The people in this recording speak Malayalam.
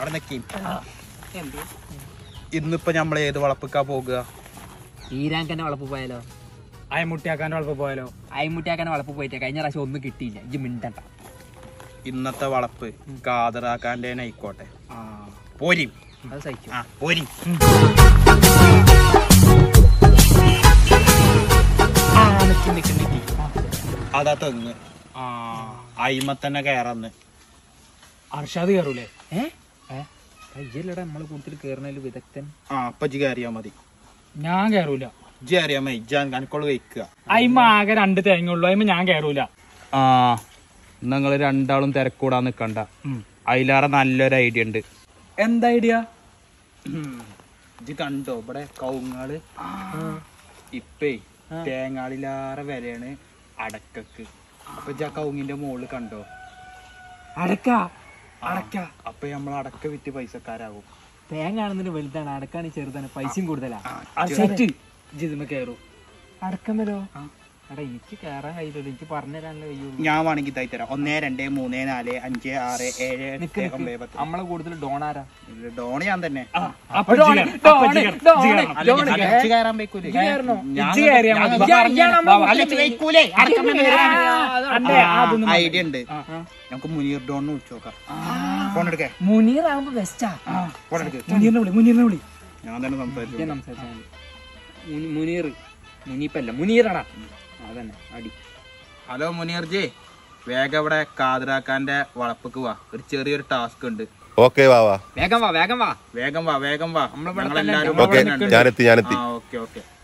അവിടെ നിക്കി ഇന്നിപ്പോ നമ്മൾ ഏത് വളപ്പിക്കാ പോകുക ഈരാങ്കന്റെ വളപ്പ് പോയാലോ അയമുട്ടിയാക്കാൻ്റെ വളപ്പ് പോയാലോ അയിമുട്ടിയാക്കാന്റെ വളപ്പ് പോയിട്ട് കഴിഞ്ഞ പ്രാവശ്യം ഒന്നും കിട്ടിയില്ല ഇജ്ജ് മിണ്ടണ്ട ഇന്നത്തെ വളപ്പ് കാതറാക്കാന്റെ ആയിക്കോട്ടെ ആ പോരി അത് സഹിച്ചു ആ പോരി ആ നിക്ക് നിക്ക് നിക്ക് അതാ തെങ്ങ് ആ അയിമ തന്നെ കയറന്ന് അർഷാദ് കയറൂലേ ഏ കയ്യല്ലടാ നമ്മള് കൂടുതൽ കേറണതിൽ വിദഗ്ധൻ ആ അപ്പൊ ഇജ്ജ് കയറിയാ മതി ഞാൻ കയറൂല ഇജ്ജ് കയറിയാ മതി ഇജ്ജ് കനക്കോള് വെക്കുക അയിമ ആകെ രണ്ട് തേങ്ങയുള്ളൂ അയിമ ഞാൻ കയറൂല ആ നിങ്ങൾ രണ്ടാളും തിരക്കൂടാൻ നിക്കണ്ട ഉം. അതിലേറെ നല്ലൊരു ഐഡിയ ഉണ്ട് എന്താ ഐഡിയ ഇത് കണ്ടോ ഇവിടെ കവുങ്ങള് ഇപ്പേ തേങ്ങാളിലേറെ വിലയാണ് അടക്കക്ക് അപ്പൊ ഇജ്ജ് ആ കവുങ്ങിന്റെ മുകളിൽ കണ്ടോ അടക്ക അടക്ക അപ്പൊ നമ്മൾ അടക്ക വിറ്റ് പൈസക്കാരാകും തേങ്ങ ആണെന്നിട്ട് വലുതാണ് അടക്കാണ് ചെറുതാണ് പൈസയും കൂടുതലാ ആ സെറ്റ് ജിതുമ കയറൂ അടക്കമല്ലോ എടാ എനിക്ക് കേറാൻ കഴിയില്ലല്ലോ എനിക്ക് പറഞ്ഞുതരാനല്ലേ കഴിയുള്ളൂ ഞാൻ വേണമെങ്കിൽ ഇതായി തരാം ഒന്നേ രണ്ട് മൂന്ന് നാല് അഞ്ച് ആറ് ഏഴ് നിക്ക് എട്ട് ഒമ്പത് നിക്ക് പത്ത് നമ്മളെ കൂടുതൽ ഡോണാരാ ഇത് ഡോണ് ഞാൻ തന്നെ അപ്പൊ ഇജ്ജ് കയറ്. അപ്പൊ ഇജ്ജ് കയറ്. ഇജ്ജ് കയറണം. അല്ല, ഞാൻ ഇജ്ജ് കയറാൻ വെക്കൂലേ കയറണോ? ഞാൻ- ഇജ്ജ് കയറിയാ ഞാൻ- മതി. ഞാൻ- ഇജ്ജ് നമ്മളെ വാ, അല്ല, ഇജ്ജ് വെക്കൂലേ? അടക്കമ്മ കയറാൻ. അല്ലേ, അതൊന്നും മതി. ഐഡിയ ഉണ്ട് നമുക്ക് മുനീർ ഡോണിന് വിളിച്ചു നോക്കാം ഫോൺ എടുക്കേ മുനീർ ആകുമ്പോ ബെസ്റ്റാ ഫോൺ എടുക്ക് മുനീറിനെ വിളി മുനീറിനെ വിളി ഞാൻ തന്നെ സംസാരിച്ചു മുനീർ മുനീപ്പല്ല മുനീറാടാ അതന്നെ അടി ഹലോ മുനീർ ജി വേഗം ഇവിടെ കാതിരാക്കാന്റെ വളപ്പക്ക് വാ ഒരു ചെറിയൊരു ടാസ്ക് ഉണ്ട് ഓക്കെ വാവാ വേഗം വാ വേഗം വാ വേഗം വാ വേഗം വാ നമ്മളിവിടെ ഞങ്ങളെല്ലാരും തന്നെ ഓക്കെ ഇവിടെ ഉണ്ട്. ഞാനെത്തി ഞാനെത്തി ആ ഓക്കെ ഓക്കെ